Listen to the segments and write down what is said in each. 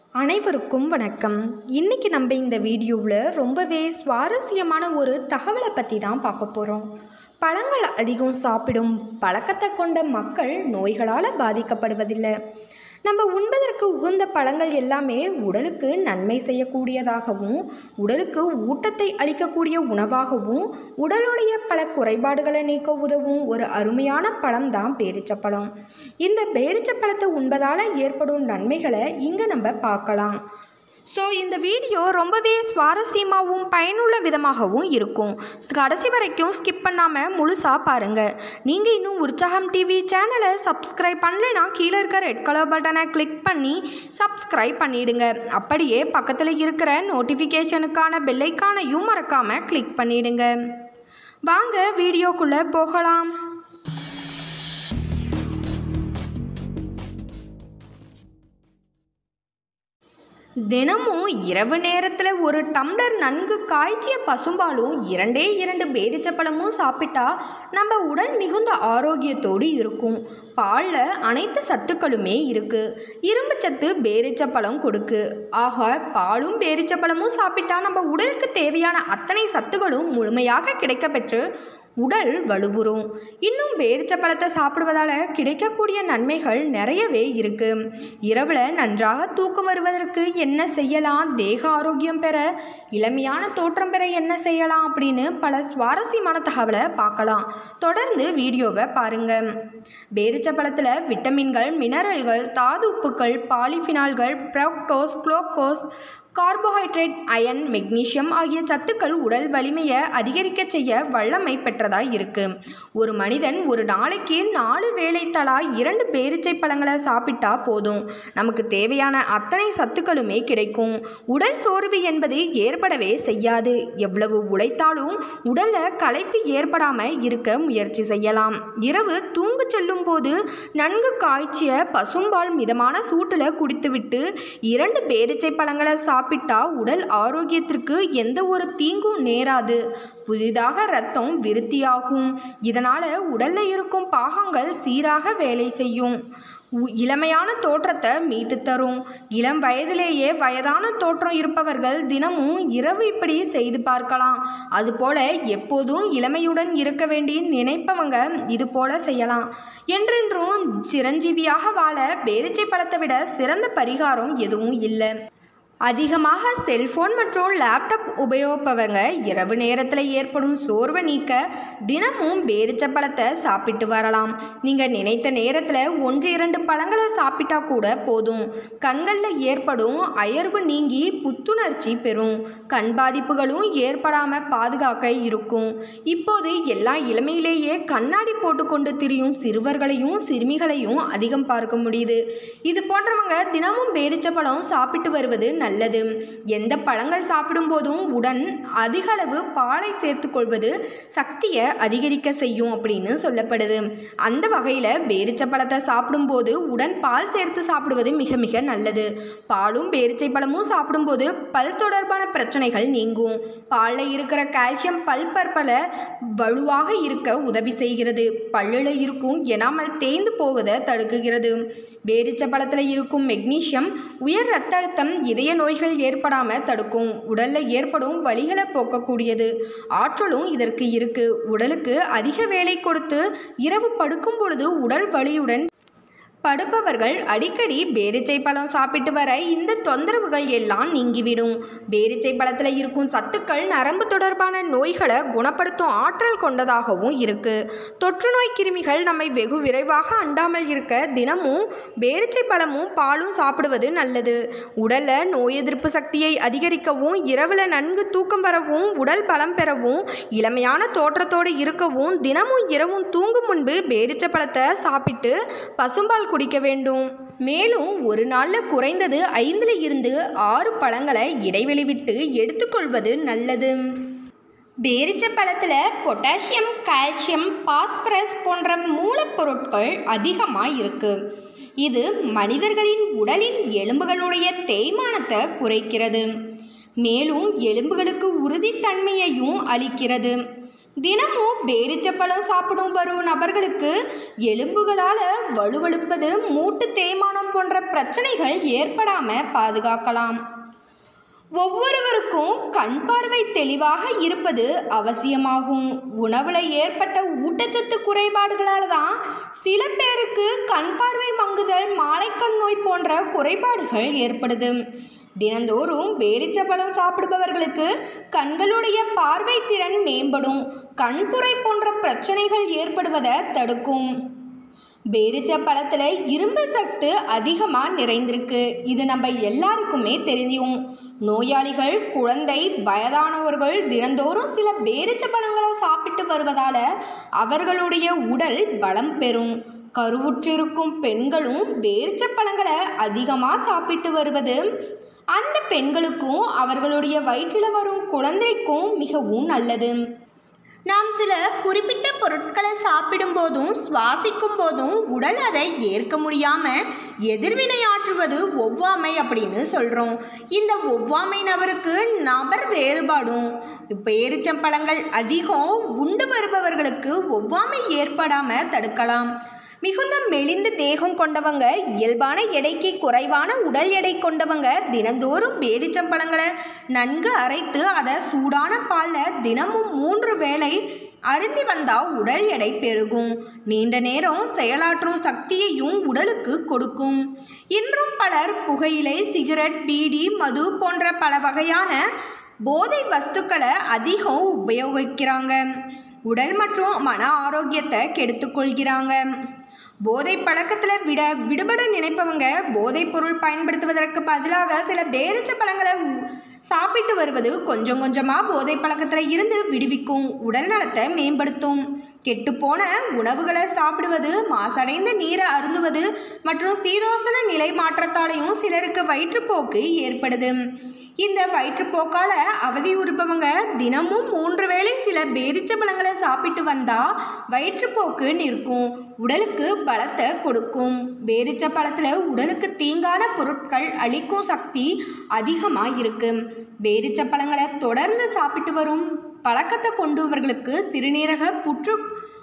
அனைவருக்கும் வணக்கம் இன்றைக்கி நம்ம இந்த வீடியோவில் ரொம்பவே சுவாரஸ்யமான ஒரு தகவலை பற்றி தான் பார்க்க போகிறோம் பழங்கள் அதிகம் சாப்பிடும் பழக்கத்தை கொண்ட மக்கள் நோய்களால் பாதிக்கப்படுவதில்லை நம்ம உண்பதற்கு உகந்த பழங்கள் எல்லாமே உடலுக்கு நன்மை செய்யக்கூடியதாகவும் உடலுக்கு ஊட்டத்தை அளிக்கக்கூடிய உணவாகவும் உடலுடைய பல குறைபாடுகளை நீக்க உதவும் ஒரு அருமையான பழம் தான் பேரிச்சப்பழம் இந்த பேரிச்சப்பழத்தை உண்பதால் ஏற்படும் நன்மைகளை இங்கே நம்ம பார்க்கலாம் ஸோ இந்த வீடியோ ரொம்பவே சுவாரஸ்யமாகவும் பயனுள்ள விதமாகவும் இருக்கும் கடைசி வரைக்கும் ஸ்கிப் பண்ணாமல் முழுசாக பாருங்கள் நீங்கள் இன்னும் உற்சாகம் டிவி சேனலை சப்ஸ்கிரைப் பண்ணலைன்னா கீழே இருக்க ரெட் கலர் பட்டனை கிளிக் பண்ணி சப்ஸ்கிரைப் பண்ணிடுங்க அப்படியே பக்கத்தில் இருக்கிற நோட்டிஃபிகேஷனுக்கான பெல்லைக்கானையும் மறக்காமல் கிளிக் பண்ணிடுங்க வாங்க வீடியோக்குள்ளே போகலாம் தினமும் இரவு நேரத்தில் ஒரு டம்ளர் நன்கு காய்ச்சிய பசும்பாலும் இரண்டே இரண்டு பேரிச்சப்பழமும் சாப்பிட்டா நம்ம உடல் மிகுந்த ஆரோக்கியத்தோடு இருக்கும் பாலில் அனைத்து சத்துக்களுமே இருக்குது இரும்பு சத்து பேரிச்சப்பழம் கொடுக்கு ஆக பாலும் பேரிச்சப்பழமும் சாப்பிட்டா நம்ம உடலுக்கு தேவையான அத்தனை சத்துக்களும் முழுமையாக கிடைக்கப்பெற்று உடல் வலுவுறும் இன்னும் பேரிச்சப்பழத்தை சாப்பிடுவதால் கிடைக்கக்கூடிய நன்மைகள் நிறையவே இருக்குது இரவில் நன்றாக தூக்கம் வருவதற்கு என்ன செய்யலாம் தேக ஆரோக்கியம் பெற இளமையான தோற்றம் பெற என்ன செய்யலாம் அப்படின்னு பல சுவாரஸ்யமான தகவலை பார்க்கலாம் தொடர்ந்து வீடியோவை பாருங்கள் பேரிச்சப்பழத்தில் விட்டமின்கள் மினரல்கள் தாது உப்புக்கள் பாலிஃபினால்கள் fructose glucose carbohydrate iron magnesium ஆகிய சத்துக்கள் உடல் வலிமையை அதிகரிக்க செய்ய வல்லமை பெற்றதாக இருக்கு ஒரு மனிதன் ஒரு நாளைக்கு நாலு வேளை தலா இரண்டு பேரிச்சை பழங்களை சாப்பிட்டா போதும் நமக்கு தேவையான அத்தனை சத்துக்களுமே கிடைக்கும் உடல் சோர்வு என்பது ஏற்படவே செய்யாது எவ்வளவு உழைத்தாலும் உடலில் களைப்பு ஏற்படாமல் இருக்க முயற்சி செய்யலாம் இரவு தூங்கு செல்லும் போது நன்கு காய்ச்சிய பசும்பால் மிதமான சூட்டில் குடித்துவிட்டு இரண்டு பேரிச்சை பழங்களை சாப்பிட்டா உடல் ஆரோக்கியத்திற்கு எந்த ஒரு தீங்கும் நேராது புதிதாக ரத்தம் விருத்தியாகும் இதனால் உடலில் இருக்கும் பாகங்கள் சீராக வேலை செய்யும் உ- இளமையான தோற்றத்தை மீட்டு தரும் இளம் வயதிலேயே வயதான தோற்றம் இருப்பவர்கள் தினமும் இரவு இப்படி செய்து பார்க்கலாம் அதுபோல எப்போதும் இளமையுடன் இருக்க வேண்டி நினைப்பவங்க இது போல செய்யலாம் என்றென்றும் சிரஞ்சீவியாக வாழ பேரிச்சை பழத்தை விட சிறந்த பரிகாரம் எதுவும் இல்லை அதிகமாக செல்போன் மற்றும் லேப்டாப் உபயோகிப்பவங்க இரவு நேரத்தில் ஏற்படும் சோர்வை நீக்க தினமும் பேரிச்சப்பழத்தை சாப்பிட்டு வரலாம் நீங்கள் நினைத்த நேரத்தில் ஒன்று இரண்டு பழங்களை சாப்பிட்டா கூட போதும் கண்களில் ஏற்படும் அயர்வு நீங்கி புத்துணர்ச்சி பெறும் கண் பாதிப்புகளும் ஏற்படாமல் பாதுகாக்க இருக்கும் இப்போது எல்லா இளமையிலேயே கண்ணாடி போட்டுக்கொண்டு திரியும் சிறுவர்களையும் சிறுமிகளையும் அதிகம் பார்க்க முடியுது இது போன்றவங்க தினமும் பேரிச்சப்பழம் சாப்பிட்டு வருவது நல்லது எந்த பழங்கள் சாப்பிடும்போதும் உடன் அதிக அளவு பாலை சேர்த்துக்கொள்வது சக்தியை அதிகரிக்க செய்யும் அப்படின்னு சொல்லப்படுது அந்த வகையில் பேரிச்சை பழத்தை சாப்பிடும்போது உடன் பால் சேர்த்து சாப்பிடுவது மிக மிக நல்லது பாலும் பேரிச்சை பழமும் சாப்பிடும்போது பல் தொடர்பான பிரச்சனைகள் நீங்கும் பாலில் இருக்கிற கால்சியம் பல் பற்பல வலுவாக இருக்க உதவி செய்கிறது பல்லில் இருக்கும் எனாமல் தேய்ந்து போவதை தடுக்குகிறது பேரிச்சை பழத்தில் இருக்கும் மெக்னீசியம் உயர் ரத்த அழுத்தம் இதய நோய்கள் ஏற்படாமல் தடுக்கும் உடலில் ஏற்படும் வலிகளை போக்கக்கூடியது ஆற்றலும் இதற்கு இருக்கு உடலுக்கு அதிக வேலை கொடுத்து இரவு படுக்கும் பொழுது உடல் வலியுடன் படுப்பவர்கள் அடிக்கடி பேரிச்சை பழம் சாப்பிட்டு வர இந்த தொந்தரவுகள் எல்லாம் நீங்கிவிடும் பேரிச்சை பழத்தில் இருக்கும் சத்துக்கள் நரம்பு தொடர்பான நோய்களை குணப்படுத்தும் ஆற்றல் கொண்டதாகவும் இருக்கு தொற்று நோய் கிருமிகள் நம்மை வெகு விரைவாக அண்டாமல் இருக்க தினமும் பேரிச்சை பழமும் பாலும் சாப்பிடுவது நல்லது உடலில் நோய் எதிர்ப்பு சக்தியை அதிகரிக்கவும் இரவில் நன்கு தூக்கம் வரவும் உடல் பலம் பெறவும் இளமையான தோற்றத்தோடு இருக்கவும் தினமும் இரவும் தூங்கும் முன்பு பேரிச்சை பழத்தை சாப்பிட்டு பசும்பால் குடிக்க வேண்டும் மேலும் ஒரு நாளில் குறைந்தது ஐந்தில் இருந்து ஆறு பழங்களை இடைவெளி விட்டு எடுத்துக்கொள்வது நல்லது பேரிச்ச பழத்தில் பொட்டாசியம் கால்சியம் பாஸ்பரஸ் போன்ற மூலப்பொருட்கள் அதிகமாக இருக்குது இது மனிதர்களின் உடலின் எலும்புகளுடைய தேய்மானத்தை குறைக்கிறது மேலும் எலும்புகளுக்கு உறுதித்தன்மையையும் அளிக்கிறது தினமும் பேரிச்சப்பழம் சாப்பிடும் வரும் நபர்களுக்கு எலும்புகளால் வலுவழுப்பது மூட்டு தேய்மானம் போன்ற பிரச்சனைகள் ஏற்படாமல் பாதுகாக்கலாம் ஒவ்வொருவருக்கும் கண் பார்வை தெளிவாக இருப்பது அவசியமாகும் உணவுல ஏற்பட்ட ஊட்டச்சத்து குறைபாடுகளால் தான் சில பேருக்கு கண் பார்வை மங்குதல் மாலைக்கண் நோய் போன்ற குறைபாடுகள் ஏற்படுது தினந்தோறும் பேரிச்சப்பழம் சாப்பிடுபவர்களுக்கு கண்களுடைய பார்வை திறன் மேம்படும் கண்புரை போன்ற பிரச்சனைகள் ஏற்படுவதை தடுக்கும் பேரிச்ச பழத்தில் இரும்பு சத்து அதிகமாக நிறைந்திருக்கு இது நம்ம எல்லாருக்குமே தெரியும் நோயாளிகள் குழந்தை வயதானவர்கள் தினந்தோறும் சில பேரிச்ச பழங்களை சாப்பிட்டு வருவதால் அவர்களுடைய உடல் பலம் பெறும் கருவுற்றிருக்கும் பெண்களும் பேரிச்ச பழங்களை அதிகமாக சாப்பிட்டு வருவது அந்த பெண்களுக்கும் அவர்களுடைய வயிற்றில் வரும் குழந்தைக்கும் மிகவும் நல்லது நாம் சில குறிப்பிட்ட பொருட்களை சாப்பிடும் போதும் சுவாசிக்கும் போதும் உடல் அதை ஏற்க முடியாமல் எதிர்வினையாற்றுவது ஒவ்வாமை அப்படின்னு சொல்கிறோம் இந்த ஒவ்வாமை நபருக்கு நபர் வேறுபாடும் பேரிச்சம்பழங்கள் அதிகம் உண்டு வருபவர்களுக்கு ஒவ்வாமை ஏற்படாமல் தடுக்கலாம் மிகுந்த மெலிந்த தேகம் கொண்டவங்க இயல்பான எடைக்கு குறைவான உடல் எடை கொண்டவங்க தினந்தோறும் பேரிச்சம்பழங்களை நன்கு அரைத்து அதை சூடான பாலில் தினமும் மூன்று வேளை அருந்தி வந்தால் உடல் எடை பெருகும் நீண்ட நேரம் செயலாற்றும் சக்தியையும் உடலுக்கு கொடுக்கும் இன்றும் பலர் புகையிலை சிகரெட் பீடி மது போன்ற பல வகையான போதை வஸ்துக்களை அதிகம் உபயோகிக்கிறாங்க உடல் மற்றும் மன ஆரோக்கியத்தை கெடுத்துக்கொள்கிறாங்க போதை பழக்கத்தில் விட விடுபட நினைப்பவங்க போதைப் பொருள் பயன்படுத்துவதற்கு பதிலாக சில பேரிச்ச பழங்களை உ- சாப்பிட்டு வருவது கொஞ்சம் கொஞ்சமாக போதை பழக்கத்தில் இருந்து விடுவிக்கும் உடல் நலத்தை மேம்படுத்தும் கெட்டுப்போன உணவுகளை சாப்பிடுவது மாசடைந்த நீரை அருந்துவது மற்றும் சீதோசன நிலை மாற்றத்தாலையும் சிலருக்கு வயிற்றுப்போக்கு ஏற்படுது இந்த வயிற்றுப்போக்கால் அவதியுறுப்பவங்க தினமும் மூன்று வேளை சில பேரிச்ச பழங்களை சாப்பிட்டு வந்தால் வயிற்றுப்போக்கு நிற்கும் உடலுக்கு பலத்தை கொடுக்கும் பேரிச்ச பழத்தில் உடலுக்கு தீங்கான பொருட்கள் அளிக்கும் சக்தி அதிகமாக இருக்கு பேரிச்ச பழங்களை தொடர்ந்து சாப்பிட்டு வரும் பழக்கத்தை கொண்டவர்களுக்கு சிறுநீரக புற்று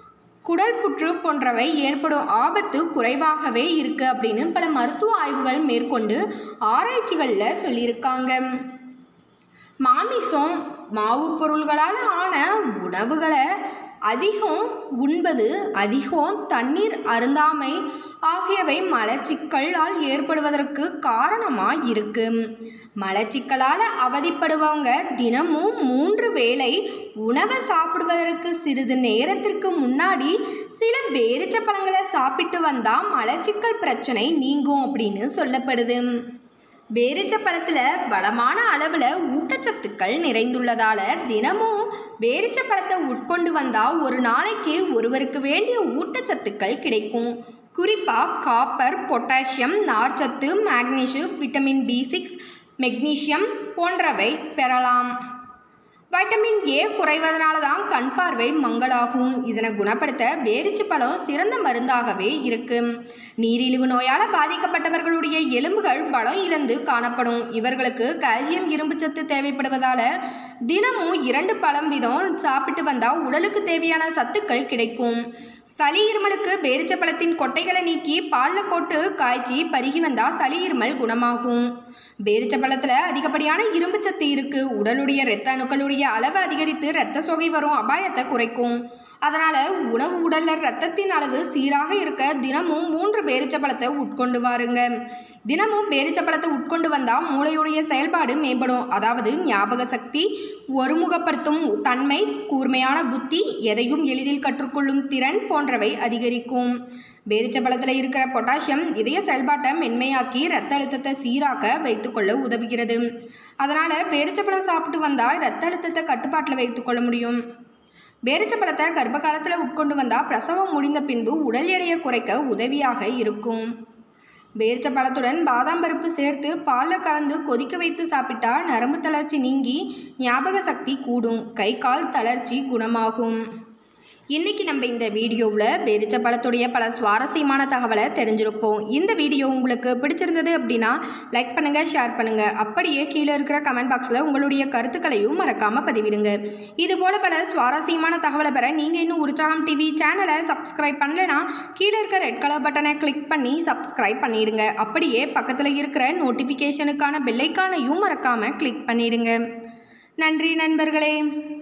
குடல் புற்று போன்றவை ஏற்படும் ஆபத்து குறைவாகவே இருக்கு அப்படின்னு பல மருத்துவ ஆய்வுகள் மேற்கொண்டு ஆராய்ச்சிகளில் சொல்லியிருக்காங்க மாமிசம் மாவு பொருள்களால் ஆன உணவுகளை அதிகம் உண்பது அதிகம் தண்ணீர் அருந்தாமை ஆகியவை மலச்சிக்கலால் ஏற்படுவதற்கு காரணமாக இருக்கு மலச்சிக்கலால் அவதிப்படுபவங்க தினமும் மூன்று வேளை உணவை சாப்பிடுவதற்கு சிறிது நேரத்திற்கு முன்னாடி சில பேரிச்ச பழங்களை சாப்பிட்டு வந்தால் மலச்சிக்கல் பிரச்சனை நீங்கும் அப்படின்னு சொல்லப்படுது பேரிச்ச பழத்தில் பலமான அளவில் ஊட்டச்சத்துக்கள் நிறைந்துள்ளதால தினமும் பேரிச்ச பழத்தை உட்கொண்டு வந்தால் ஒரு நாளைக்கு ஒருவருக்கு வேண்டிய ஊட்டச்சத்துக்கள் கிடைக்கும் குறிப்பாக காப்பர் பொட்டாசியம் நார்ச்சத்து magnesium vitamin B six magnesium போன்றவை பெறலாம் வைட்டமின் ஏ குறைவதனால தான் கண் பார்வை மங்கலாகும் இதனை குணப்படுத்த பேரிச்சு பழம் சிறந்த மருந்தாகவே இருக்கு நீரிழிவு நோயால் பாதிக்கப்பட்டவர்களுடைய எலும்புகள் பலம் இழந்து காணப்படும் இவர்களுக்கு கால்சியம் இரும்புச்சத்து தேவைப்படுவதால தினமும் இரண்டு பழம் வீதம் சாப்பிட்டு வந்தால் உடலுக்கு தேவையான சத்துக்கள் கிடைக்கும் சளி இருமலுக்கு பேரிச்ச பழத்தின் கொட்டைகளை நீக்கி பாலில் போட்டு காய்ச்சி பருகி வந்தால் சளி இருமல் குணமாகும் பேரிச்ச பழத்தில் அதிகப்படியான இரும்பு சத்து இருக்கு உடலுடைய இரத்த அணுக்களுடைய அளவு அதிகரித்து இரத்த சோகை வரும் அபாயத்தை குறைக்கும் அதனால் உணவு உடலில் ரத்தத்தின் அளவு சீராக இருக்க தினமும் மூன்று பேரிச்ச பழத்தை உட்கொண்டு வாருங்க தினமும் பேரிச்ச பழத்தை உட்கொண்டு வந்தால் மூளையுடைய செயல்பாடு மேம்படும் அதாவது ஞாபக சக்தி ஒருமுகப்படுத்தும் தன்மை கூர்மையான புத்தி எதையும் எளிதில் கற்றுக்கொள்ளும் திறன் போன்றவை அதிகரிக்கும் பேரிச்ச பழத்தில் இருக்கிற பொட்டாசியம் இதய செயல்பாட்டை மென்மையாக்கி இரத்த அழுத்தத்தை சீராக்க வைத்துக்கொள்ள உதவுகிறது அதனால் பேரிச்சப்பழம் சாப்பிட்டு வந்தால் இரத்த அழுத்தத்தை கட்டுப்பாட்டில் வைத்துக்கொள்ள முடியும் பேரிச்ச பழத்தை கர்ப்ப காலத்தில் உட்கொண்டு வந்தால் பிரசவம் முடிந்த பின்பு உடல் எடையை குறைக்க உதவியாக இருக்கும் பேரிச்ச பழத்துடன் பாதாம் பருப்பு சேர்த்து பாலில் கலந்து கொதிக்க வைத்து சாப்பிட்டா நரம்பு தளர்ச்சி நீங்கி ஞாபக சக்தி கூடும் கை கால் தளர்ச்சி குணமாகும் இன்றைக்கி நம்ம இந்த வீடியோவில் பேரிச்சப்பழத்துடைய பல சுவாரஸ்யமான தகவலை தெரிஞ்சிருப்போம் இந்த வீடியோ உங்களுக்கு பிடிச்சிருந்தது அப்படின்னா லைக் பண்ணுங்கள் ஷேர் பண்ணுங்கள் அப்படியே கீழே இருக்கிற கமெண்ட் பாக்ஸில் உங்களுடைய கருத்துக்களையும் மறக்காமல் பதிவிடுங்க இதுபோல் பல சுவாரஸ்யமான தகவலை பெற நீங்கள் இன்னும் உற்சாகம் டிவி சேனலை சப்ஸ்கிரைப் பண்ணலைன்னா கீழே இருக்க ரெட் கலர் பட்டனை கிளிக் பண்ணி சப்ஸ்கிரைப் பண்ணிடுங்க அப்படியே பக்கத்தில் இருக்கிற நோட்டிஃபிகேஷனுக்கான பெல்லைக்கானையும் மறக்காமல் கிளிக் பண்ணிடுங்க நன்றி நண்பர்களே